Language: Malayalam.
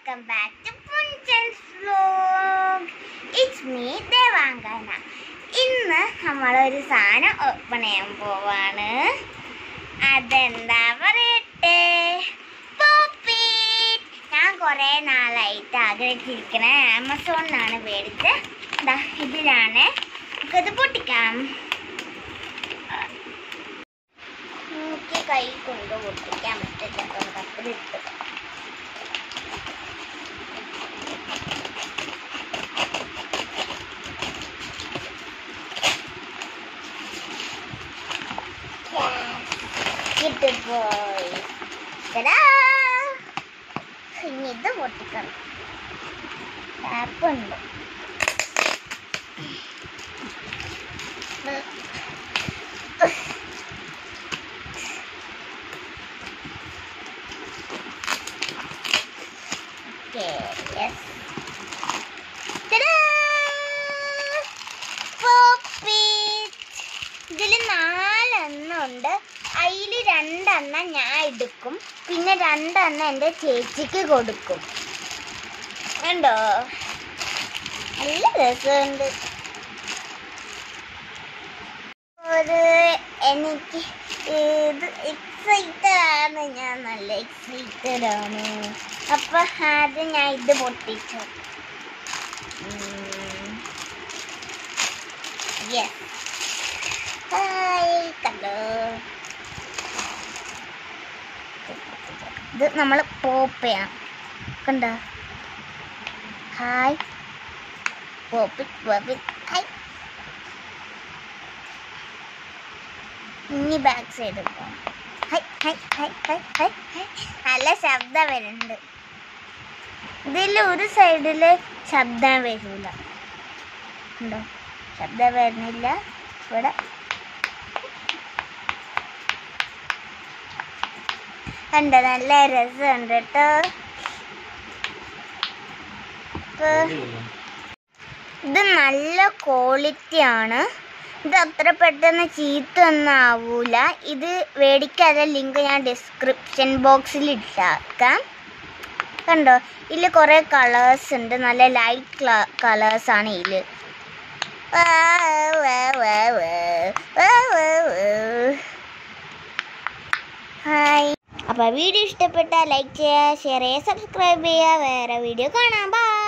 Welcome back to Punchan's vlog it's me Devangana ഇന്ന് നമ്മളൊരു സാധനം ഓപ്പൺ ചെയ്യാൻ പോവാണ് അതെന്താ പറയട്ടെ പോപ്പീറ്റ് ഞാൻ കുറേ നാളായിട്ട് ആഗ്രഹിച്ചിരിക്കണ ആമസോണിനാണ് മേടിച്ച് ദാ ഇതിലാണ് നമുക്കത് പൊട്ടിക്കാം എനിക്ക് കൈ കൊണ്ട് പൊട്ടിക്കാൻ പറ്റില്ല കൊണ്ട് കപ്പിലിട്ട് കിട്ടിപ്പോയി തടാ! ഇനി ഇത് പൊട്ടിക്കണം ടാപ്പുണ്ട് Okay, yes. Ta-da! Pop it! ഇതിൽ നാലെണ്ണം ഉണ്ട് അതിൽ രണ്ടെണ്ണം ഞാൻ എടുക്കും പിന്നെ രണ്ടെണ്ണം എൻ്റെ ചേച്ചിക്ക് കൊടുക്കും ഉണ്ടോ നല്ല രസമുണ്ട് ഒരു എനിക്ക് ഇത് എക്സൈറ്റഡ് ആണ് ഞാൻ നല്ല എക്സൈറ്റഡ് ആണ് അപ്പൊ ആദ്യം ഞാൻ ഇത് പൊട്ടിച്ചു യെസ് ഹായ് കണ്ടോ ഇത് നമ്മൾ പോപ്പ് ചെയ്യണം കണ്ടോ ഹായ് പോപ്പ് പോപ്പ് ഹായ് ഇനി ബാക്ക് സൈഡ് പോകാം hi hi hi hi hi hi നല്ല ശബ്ദം വരുന്നുണ്ട് ഇതിൽ ഒരു സൈഡിൽ ശബ്ദം വരില്ല ഉണ്ടോ ശബ്ദം വരുന്നില്ല ഇവിടെ ഉണ്ട് നല്ല രസമുണ്ട് കേട്ടോ ഇപ്പൊ ഇത് നല്ല ക്വാളിറ്റി ആണ് ഇത് അത്ര പെട്ടെന്ന് ചീത്തൊന്നും ആവൂല ഇത് മേടിക്കാതെ ലിങ്ക് ഞാൻ ഡിസ്ക്രിപ്ഷൻ ബോക്സിൽ ഇട്ടാക്കാം കണ്ടോ ഇതിൽ കുറേ കളേഴ്സ് ഉണ്ട് നല്ല ലൈറ്റ് കളേഴ്സ് ആണ് ഇതിൽ ഹായ് അപ്പോൾ വീഡിയോ ഇഷ്ടപ്പെട്ടാൽ ലൈക്ക് ചെയ്യുക ഷെയർ ചെയ്യുക സബ്സ്ക്രൈബ് ചെയ്യുക വേറെ വീഡിയോ കാണാം ബൈ